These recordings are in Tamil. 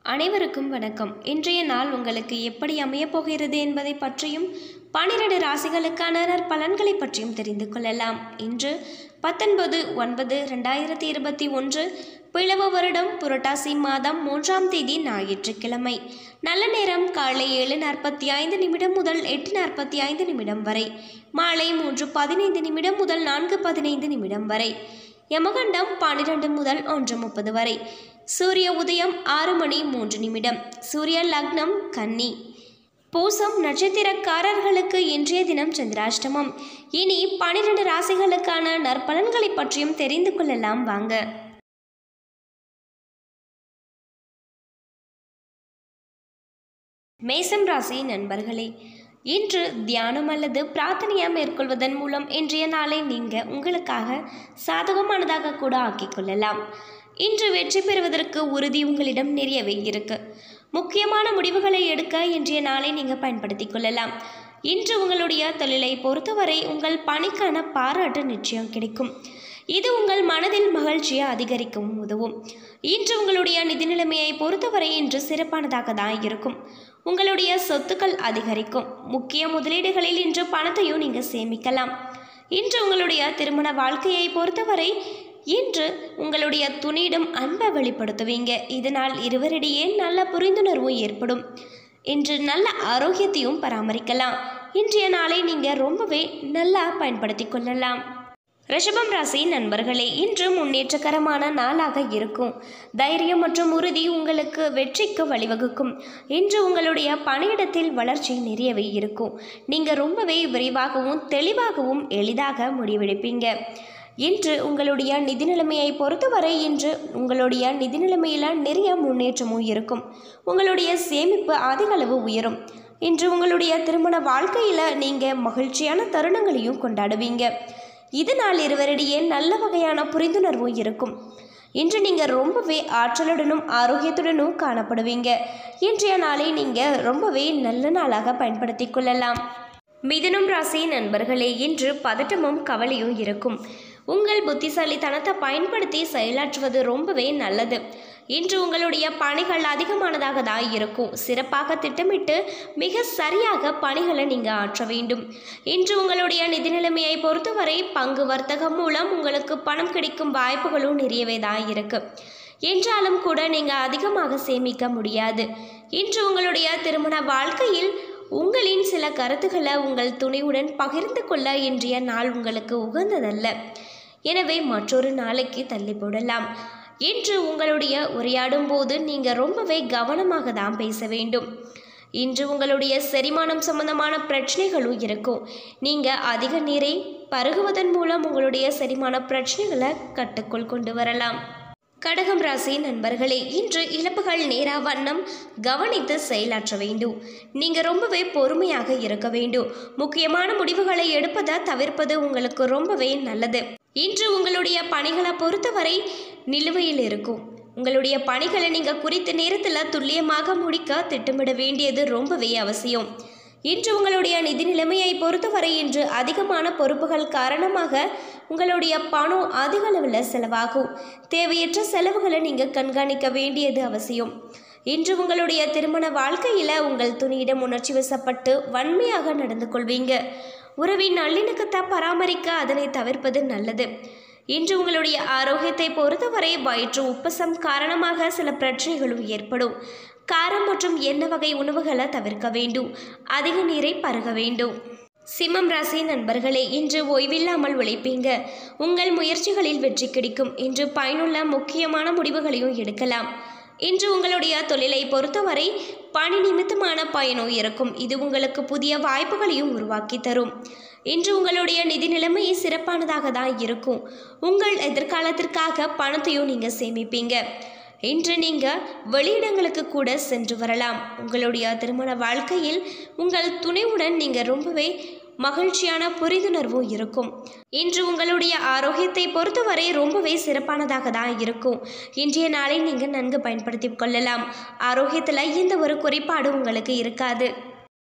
அனைவருக்கும் வணக்கம் இன்றைய நாள் உங்களுக்கு எப்படி அமையப் போகிறது என்பதை பற்றியும் பன்னிரண்டு ராசிகளுக்கான நற்பலன்களை பற்றியும் தெரிந்து கொள்ளலாம் இன்று பத்தொன்பது ஒன்பது ரெண்டாயிரத்தி இருபத்தி ஒன்று பிளவ வருடம் புரட்டாசி மாதம் மூன்றாம் தேதி ஞாயிற்றுக்கிழமை நல்ல நேரம் காலை ஏழு நாற்பத்தி ஐந்து நிமிடம் முதல் எட்டு நாற்பத்தி ஐந்து நிமிடம் வரை மாலை மூன்று பதினைந்து நிமிடம் முதல் நான்கு பதினைந்து நிமிடம் வரை யமகண்டம் பன்னிரண்டு முதல் ஒன்று முப்பது வரை சூரிய உதயம் ஆறு மணி மூன்று நிமிடம் சூரிய லக்னம் கன்னி பூசம் நட்சத்திரக்காரர்களுக்கு இன்றைய தினம் சந்திராஷ்டமம் இனி பனிரெண்டு ராசிகளுக்கான நற்பலன்களை பற்றியும் தெரிந்து கொள்ளலாம் வாங்க மேசம் ராசி நண்பர்களே இன்று தியானம் அல்லது பிரார்த்தனையை மேற்கொள்வதன் மூலம் இன்றைய நாளை நீங்கள் உங்களுக்காக சாதகமானதாக கூட ஆக்கிக் கொள்ளலாம் இன்று வெற்றி பெறுவதற்கு உறுதி உங்களிடம் நிறையவே இருக்கு முக்கியமான முடிவுகளை எடுக்க இன்றைய நாளை நீங்கள் பயன்படுத்தி கொள்ளலாம் இன்று உங்களுடைய தொழிலை பொறுத்தவரை உங்கள் பணிக்கான பாராட்டு நிச்சயம் கிடைக்கும் இது உங்கள் மனதில் மகிழ்ச்சியை அதிகரிக்கவும் உதவும் இன்று உங்களுடைய நிதி நிலைமையை பொறுத்தவரை இன்று சிறப்பானதாக தான் இருக்கும் உங்களுடைய சொத்துக்கள் அதிகரிக்கும் முக்கிய முதலீடுகளில் இன்று பணத்தையும் நீங்கள் சேமிக்கலாம் இன்று உங்களுடைய திருமண வாழ்க்கையை பொறுத்தவரை இன்று உங்களுடைய துணியிடம் அன்பை வெளிப்படுத்துவீங்க இதனால் இருவரிடையே நல்ல புரிந்துணர்வும் ஏற்படும் இன்று நல்ல ஆரோக்கியத்தையும் பராமரிக்கலாம் இன்றைய நாளை நீங்கள் ரொம்பவே நல்லா பயன்படுத்தி கொள்ளலாம் ரிஷபம் ராசி நண்பர்களே இன்று முன்னேற்றகரமான நாளாக இருக்கும் தைரியம் மற்றும் உறுதி உங்களுக்கு வெற்றிக்கு வழிவகுக்கும் இன்று உங்களுடைய பணியிடத்தில் வளர்ச்சி நிறையவே இருக்கும் நீங்கள் ரொம்பவே விரைவாகவும் தெளிவாகவும் எளிதாக முடிவெடுப்பீங்க இன்று உங்களுடைய நிதி நிலைமையை பொறுத்தவரை இன்று உங்களுடைய நிதி நிலைமையில் நிறைய முன்னேற்றமும் இருக்கும் உங்களுடைய சேமிப்பு அதிக அளவு உயரும் இன்று உங்களுடைய திருமண வாழ்க்கையில் நீங்கள் மகிழ்ச்சியான தருணங்களையும் கொண்டாடுவீங்க இதனால் இருவரிடையே நல்ல வகையான புரிந்துணர்வும் இருக்கும் இன்று நீங்கள் ரொம்பவே ஆற்றலுடனும் ஆரோக்கியத்துடனும் காணப்படுவீங்க இன்றைய நாளை நீங்கள் ரொம்பவே நல்ல நாளாக பயன்படுத்தி கொள்ளலாம் மிதுனம் ராசி நண்பர்களே இன்று பதட்டமும் கவலையும் இருக்கும் உங்கள் புத்திசாலித்தனத்தை பயன்படுத்தி செயலாற்றுவது ரொம்பவே நல்லது இன்று உங்களுடைய பணிகள் அதிகமானதாக தான் இருக்கும் சிறப்பாக திட்டமிட்டு மிக சரியாக பணிகளை நீங்கள் ஆற்ற வேண்டும் இன்று உங்களுடைய நிதி நிலைமையை பொறுத்தவரை பங்கு வர்த்தகம் மூலம் உங்களுக்கு பணம் கிடைக்கும் வாய்ப்புகளும் நிறையவே தான் இருக்கு என்றாலும் கூட நீங்கள் அதிகமாக சேமிக்க முடியாது இன்று உங்களுடைய திருமண வாழ்க்கையில் உங்களின் சில கருத்துக்களை உங்கள் துணையுடன் பகிர்ந்து கொள்ள இன்றைய நாள் உங்களுக்கு உகந்ததல்ல எனவே மற்றொரு நாளைக்கு தள்ளி போடலாம் இன்று உங்களுடைய உரையாடும் போது நீங்கள் ரொம்பவே கவனமாக தான் பேச வேண்டும் இன்று உங்களுடைய செரிமானம் சம்பந்தமான பிரச்சனைகளும் இருக்கும் நீங்கள் அதிக நீரை பருகுவதன் மூலம் உங்களுடைய செரிமான பிரச்சனைகளை கட்டுக்குள் கொண்டு வரலாம் கடகம் ராசி நண்பர்களே இன்று இழப்புகள் நேரா வண்ணம் கவனித்து செயலாற்ற வேண்டும் நீங்கள் ரொம்பவே பொறுமையாக இருக்க வேண்டும் முக்கியமான முடிவுகளை எடுப்பதை தவிர்ப்பது உங்களுக்கு ரொம்பவே நல்லது இன்று உங்களுடைய பணிகளை பொறுத்தவரை நிலுவையில் இருக்கும் உங்களுடைய பணிகளை நீங்கள் குறித்த நேரத்தில் துல்லியமாக முடிக்க திட்டமிட வேண்டியது ரொம்பவே அவசியம் இன்று உங்களுடைய நிதி நிலைமையை பொறுத்தவரை இன்று அதிகமான பொறுப்புகள் காரணமாக உங்களுடைய பணம் அதிக அளவில் செலவாகும் தேவையற்ற செலவுகளை நீங்கள் கண்காணிக்க வேண்டியது அவசியம் இன்று உங்களுடைய திருமண வாழ்க்கையில் உங்கள் துணியிடம் உணர்ச்சி வசப்பட்டு வன்மையாக நடந்து கொள்வீங்க உறவின் நல்லிணக்கத்தை பராமரிக்க அதனை தவிர்ப்பது நல்லது இன்று உங்களுடைய ஆரோக்கியத்தை பொறுத்தவரை வயிற்று உப்பசம் காரணமாக சில பிரச்சனைகளும் ஏற்படும் காரம் மற்றும் எண்ணெய் வகை உணவுகளை தவிர்க்க வேண்டும் அதிக நீரை பருக வேண்டும் சிம்மம் ராசி நண்பர்களே இன்று ஓய்வில்லாமல் உழைப்பீங்க உங்கள் முயற்சிகளில் வெற்றி கிடைக்கும் இன்று பயனுள்ள முக்கியமான முடிவுகளையும் எடுக்கலாம் இன்று உங்களுடைய தொழிலை பொறுத்தவரை பணி நிமித்தமான பயனும் இருக்கும் இது உங்களுக்கு புதிய வாய்ப்புகளையும் உருவாக்கி தரும் இன்று உங்களுடைய நிதி நிலைமை சிறப்பானதாக தான் இருக்கும் உங்கள் எதிர்காலத்திற்காக பணத்தையும் நீங்கள் சேமிப்பீங்க இன்று நீங்கள் வெளியிடங்களுக்கு கூட சென்று வரலாம் உங்களுடைய திருமண வாழ்க்கையில் உங்கள் துணைவுடன் நீங்கள் ரொம்பவே மகிழ்ச்சியான புரிந்துணர்வும் இருக்கும் இன்று உங்களுடைய ஆரோக்கியத்தை பொறுத்தவரை ரொம்பவே சிறப்பானதாக தான் இருக்கும் இன்றைய நாளை நீங்கள் நன்கு பயன்படுத்தி கொள்ளலாம் ஆரோக்கியத்தில் எந்த ஒரு குறைபாடும் உங்களுக்கு இருக்காது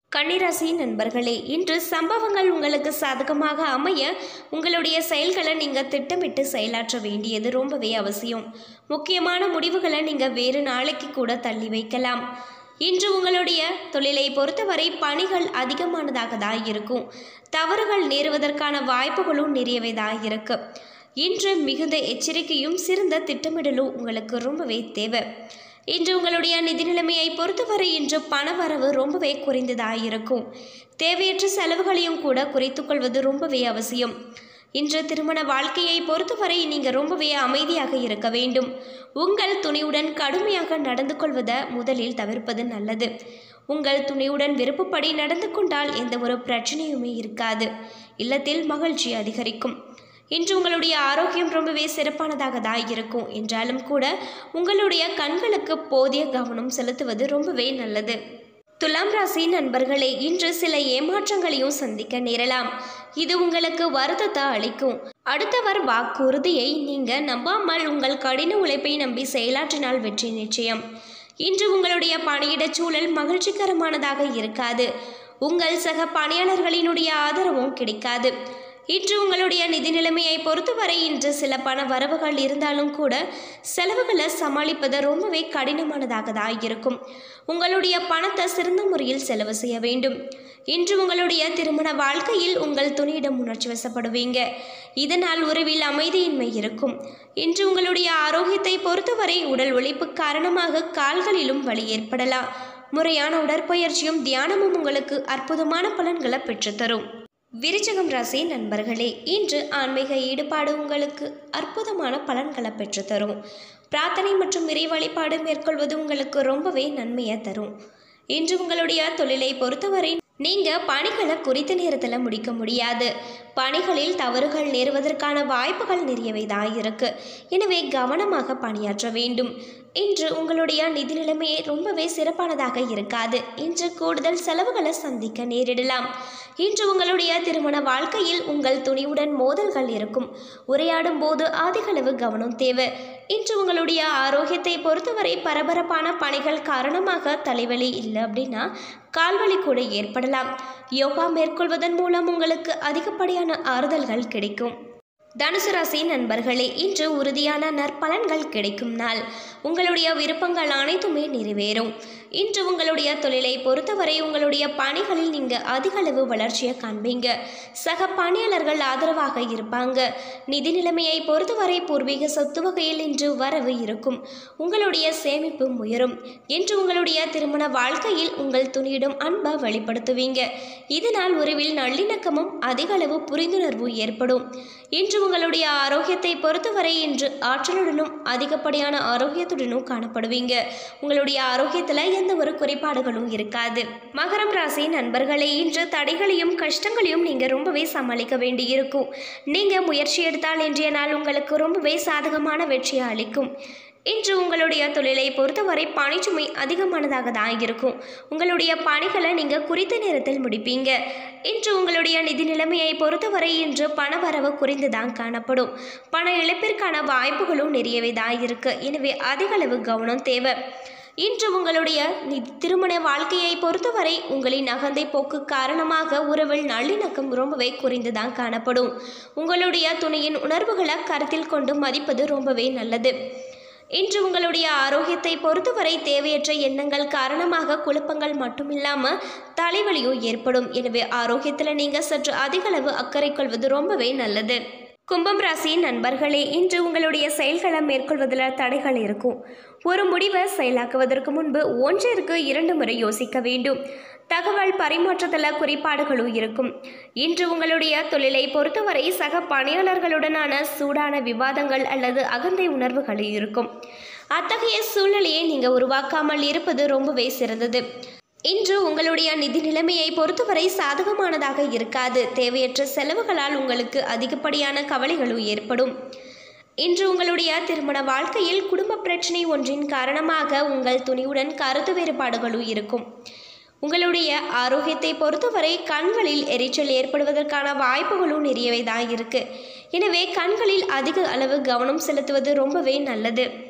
கன்னிராசி நண்பர்களே இன்று சம்பவங்கள் உங்களுக்கு சாதகமாக அமைய உங்களுடைய செயல்களை நீங்கள் திட்டமிட்டு செயலாற்ற வேண்டியது ரொம்பவே அவசியம் முக்கியமான முடிவுகளை நீங்கள் வேறு நாளைக்கு கூட தள்ளி வைக்கலாம் இன்று உங்களுடைய தொழிலை பொறுத்தவரை பணிகள் அதிகமானதாக தான் இருக்கும் தவறுகள் நேருவதற்கான வாய்ப்புகளும் நிறையவே தான் இருக்கு இன்று மிகுந்த எச்சரிக்கையும் சிறந்த திட்டமிடலும் உங்களுக்கு ரொம்பவே தேவை இன்று உங்களுடைய நிதி நிலைமையை பொறுத்தவரை இன்று பணவரவு ரொம்பவே குறைந்ததாக இருக்கும் தேவையற்ற செலவுகளையும் கூட குறைத்துக் கொள்வது ரொம்பவே அவசியம் இன்று திருமண வாழ்க்கையை பொறுத்தவரை நீங்கள் ரொம்பவே அமைதியாக இருக்க வேண்டும் உங்கள் துணிவுடன் கடுமையாக நடந்து கொள்வதை முதலில் தவிர்ப்பது நல்லது உங்கள் துணிவுடன் விருப்பப்படி நடந்து கொண்டால் எந்த ஒரு பிரச்சனையுமே இருக்காது இல்லத்தில் மகிழ்ச்சி அதிகரிக்கும் இன்று உங்களுடைய ஆரோக்கியம் ரொம்பவே சிறப்பானதாக தான் இருக்கும் என்றாலும் கூட உங்களுடைய கண்களுக்கு போதிய கவனம் செலுத்துவது ரொம்பவே நல்லது துலாம் ராசி நண்பர்களே இன்று சில ஏமாற்றங்களையும் சந்திக்க நேரலாம் இது உங்களுக்கு வருத்தத்தை அளிக்கும் அடுத்தவர் வாக்குறுதியை நீங்க நம்பாமல் உங்கள் கடின உழைப்பை நம்பி செயலாற்றினால் வெற்றி நிச்சயம் இன்று உங்களுடைய பணியிடச் சூழல் மகிழ்ச்சிகரமானதாக இருக்காது உங்கள் சக பணியாளர்களினுடைய ஆதரவும் கிடைக்காது இன்று உங்களுடைய நிதி நிலைமையை பொறுத்தவரை இன்று சில பண வரவுகள் இருந்தாலும் கூட செலவுகளை சமாளிப்பது ரொம்பவே கடினமானதாக தான் இருக்கும் உங்களுடைய பணத்தை சிறந்த முறையில் செலவு செய்ய வேண்டும் இன்று உங்களுடைய திருமண வாழ்க்கையில் உங்கள் துணியிடம் உணர்ச்சி வசப்படுவீங்க இதனால் உறவில் அமைதியின்மை இருக்கும் இன்று உங்களுடைய ஆரோக்கியத்தை பொறுத்தவரை உடல் உழைப்பு காரணமாக கால்களிலும் வலி ஏற்படலாம் முறையான உடற்பயிற்சியும் தியானமும் உங்களுக்கு அற்புதமான பலன்களை பெற்றுத்தரும் விருச்சகம் ராசி நண்பர்களே இன்று ஆன்மீக ஈடுபாடு உங்களுக்கு அற்புதமான பலன்களை பெற்றுத்தரும் பிரார்த்தனை மற்றும் இறை வழிபாடு மேற்கொள்வது உங்களுக்கு ரொம்பவே நன்மையை தரும் இன்று உங்களுடைய தொழிலை பொறுத்தவரை நீங்க பணிகளை குறித்த நேரத்தில் முடிக்க முடியாது பணிகளில் தவறுகள் நேருவதற்கான வாய்ப்புகள் நிறையவே தான் இருக்கு எனவே கவனமாக பணியாற்ற வேண்டும் இன்று உங்களுடைய நிதி நிலைமையே ரொம்பவே சிறப்பானதாக இருக்காது இன்று கூடுதல் செலவுகளை சந்திக்க நேரிடலாம் இன்று உங்களுடைய திருமண வாழ்க்கையில் உங்கள் துணிவுடன் மோதல்கள் இருக்கும் உரையாடும் போது அதிகளவு கவனம் தேவை இன்று உங்களுடைய ஆரோக்கியத்தை பொறுத்தவரை பரபரப்பான பணிகள் காரணமாக தலைவலி இல்லை அப்படின்னா கால்வலி கூட ஏற்படலாம் யோகா மேற்கொள்வதன் மூலம் உங்களுக்கு அதிகப்படியான ஆறுதல்கள் கிடைக்கும் தனுசு ராசி நண்பர்களே இன்று உறுதியான நற்பலன்கள் கிடைக்கும் நாள் உங்களுடைய விருப்பங்கள் அனைத்துமே நிறைவேறும் இன்று உங்களுடைய தொழிலை பொறுத்தவரை உங்களுடைய பணிகளில் நீங்கள் அதிகளவு வளர்ச்சியை காண்பீங்க சக பணியாளர்கள் ஆதரவாக இருப்பாங்க நிதி நிலைமையை பொறுத்தவரை பூர்வீக சொத்து வகையில் இன்று வரவு இருக்கும் உங்களுடைய சேமிப்பு உயரும் இன்று உங்களுடைய திருமண வாழ்க்கையில் உங்கள் துணியிடம் அன்பை வெளிப்படுத்துவீங்க இதனால் உறவில் நல்லிணக்கமும் அதிகளவு புரிந்துணர்வு ஏற்படும் இன்று உங்களுடைய ஆரோக்கியத்தை பொறுத்தவரை இன்று ஆற்றலுடனும் அதிகப்படியான ஆரோக்கியத்துடனும் காணப்படுவீங்க உங்களுடைய ஆரோக்கியத்தில் எந்த ஒரு குறைபாடுகளும் இருக்காது மகரம் ராசி நண்பர்களே இன்று தடைகளையும் கஷ்டங்களையும் நீங்கள் ரொம்பவே சமாளிக்க வேண்டியிருக்கும் நீங்கள் முயற்சி எடுத்தால் இன்றைய நாள் உங்களுக்கு ரொம்பவே சாதகமான வெற்றியை அளிக்கும் இன்று உங்களுடைய தொழிலை பொறுத்தவரை பணிச்சுமை அதிகமானதாக தான் இருக்கும் உங்களுடைய பணிகளை நீங்கள் குறித்த நேரத்தில் முடிப்பீங்க இன்று உங்களுடைய நிதி நிலைமையை பொறுத்தவரை இன்று பண வரவு குறைந்து தான் காணப்படும் பண இழப்பிற்கான வாய்ப்புகளும் நிறையவே தான் இருக்கு எனவே அதிகளவு கவனம் தேவை இன்று உங்களுடைய நி- திருமண வாழ்க்கையை பொறுத்தவரை உங்களின் அகந்தை போக்கு காரணமாக உறவில் நல்லிணக்கம் ரொம்பவே குறைந்து தான் காணப்படும் உங்களுடைய துணையின் உணர்வுகளை கருத்தில் கொண்டு மதிப்பது ரொம்பவே நல்லது இன்று உங்களுடைய ஆரோக்கியத்தை பொறுத்தவரை தேவையற்ற எண்ணங்கள் காரணமாக குழப்பங்கள் மட்டுமில்லாமல் தலைவலியும் ஏற்படும் எனவே ஆரோக்கியத்தில் நீங்கள் சற்று அதிகளவு அக்கறை கொள்வது ரொம்பவே நல்லது கும்பம் ராசி நண்பர்களே இன்று உங்களுடைய செயல்களை மேற்கொள்வதில் தடைகள் இருக்கும் ஒரு முடிவை செயலாக்குவதற்கு முன்பு ஒன்றிற்கு இரண்டு முறை யோசிக்க வேண்டும் தகவல் பரிமாற்றத்தில் குறைபாடுகளும் இருக்கும் இன்று உங்களுடைய தொழிலை பொறுத்தவரை சக பணியாளர்களுடனான சூடான விவாதங்கள் அல்லது அகந்தை உணர்வுகள் இருக்கும் அத்தகைய சூழ்நிலையை நீங்கள் உருவாக்காமல் இருப்பது ரொம்பவே சிறந்தது இன்று உங்களுடைய நிதி நிலைமையை பொறுத்தவரை சாதகமானதாக இருக்காது தேவையற்ற செலவுகளால் உங்களுக்கு அதிகப்படியான கவலைகளும் ஏற்படும் இன்று உங்களுடைய திருமண வாழ்க்கையில் குடும்ப பிரச்சனை ஒன்றின் காரணமாக உங்கள் துணிவுடன் கருத்து வேறுபாடுகளும் இருக்கும் உங்களுடைய ஆரோக்கியத்தை பொறுத்தவரை கண்களில் எரிச்சல் ஏற்படுவதற்கான வாய்ப்புகளும் நிறையவே தான் இருக்கு எனவே கண்களில் அதிக அளவு கவனம் செலுத்துவது ரொம்பவே நல்லது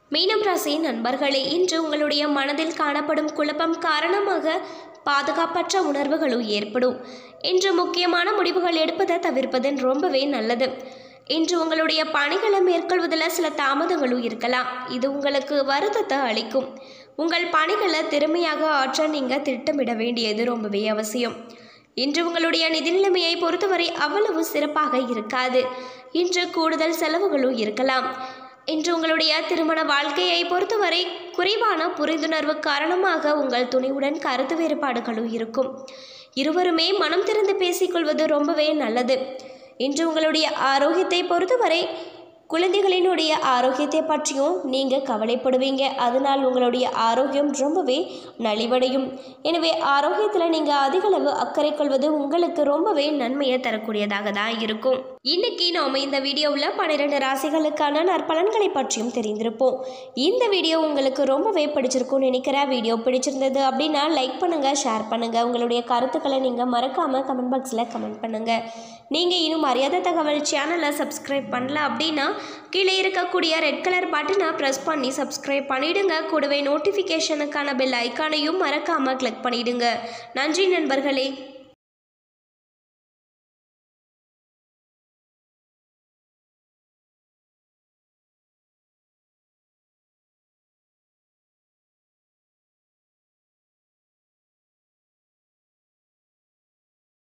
மீனம் ராசி நண்பர்களே இன்று உங்களுடைய மனதில் காணப்படும் குழப்பம் காரணமாக பாதுகாப்பற்ற உணர்வுகளும் ஏற்படும் இன்று முக்கியமான முடிவுகள் எடுப்பதை தவிர்ப்பது ரொம்பவே நல்லது இன்று உங்களுடைய பணிகளை மேற்கொள்வதில் சில தாமதங்களும் இருக்கலாம் இது உங்களுக்கு வருத்தத்தை அளிக்கும் உங்கள் பணிகளை திறமையாக ஆற்ற நீங்கள் திட்டமிட வேண்டியது ரொம்பவே அவசியம் இன்று உங்களுடைய நிதி நிலைமையை பொறுத்தவரை அவ்வளவு சிறப்பாக இருக்காது இன்று கூடுதல் செலவுகளும் இருக்கலாம் இன்று உங்களுடைய திருமண வாழ்க்கையை பொறுத்தவரை குறைவான புரிந்துணர்வு காரணமாக உங்கள் துணையுடன் கருத்து வேறுபாடுகளும் இருக்கும் இருவருமே மனம் திறந்து பேசிக்கொள்வது ரொம்பவே நல்லது இன்று உங்களுடைய ஆரோக்கியத்தை பொறுத்தவரை குழந்தைகளினுடைய ஆரோக்கியத்தை பற்றியும் நீங்கள் கவலைப்படுவீங்க அதனால் உங்களுடைய ஆரோக்கியம் ரொம்பவே நலிவடையும் எனவே ஆரோக்கியத்தில் நீங்கள் அதிகளவு அக்கறை கொள்வது உங்களுக்கு ரொம்பவே நன்மையை தரக்கூடியதாக தான் இருக்கும் இன்னைக்கு நாம் இந்த வீடியோவில் பன்னிரெண்டு ராசிகளுக்கான நற்பலன்களை பற்றியும் தெரிந்திருப்போம் இந்த வீடியோ உங்களுக்கு ரொம்பவே பிடிச்சிருக்கும்னு நினைக்கிறேன் வீடியோ பிடிச்சிருந்தது அப்படின்னா லைக் பண்ணுங்கள் ஷேர் பண்ணுங்கள் உங்களுடைய கருத்துக்களை நீங்கள் மறக்காமல் கமெண்ட் பாக்ஸில் கமெண்ட் பண்ணுங்கள் நீங்கள் இன்னும் அறியாத தகவல் சேனலை சப்ஸ்கிரைப் பண்ணல அப்படின்னா கீழே இருக்கக்கூடிய ரெட் கலர் பட்டனை ப்ரெஸ் பண்ணி சப்ஸ்கிரைப் பண்ணிடுங்க கூடவே நோட்டிஃபிகேஷனுக்கான பெல் ஐக்கானையும் மறக்காமல் கிளிக் பண்ணிடுங்க நன்றி நண்பர்களே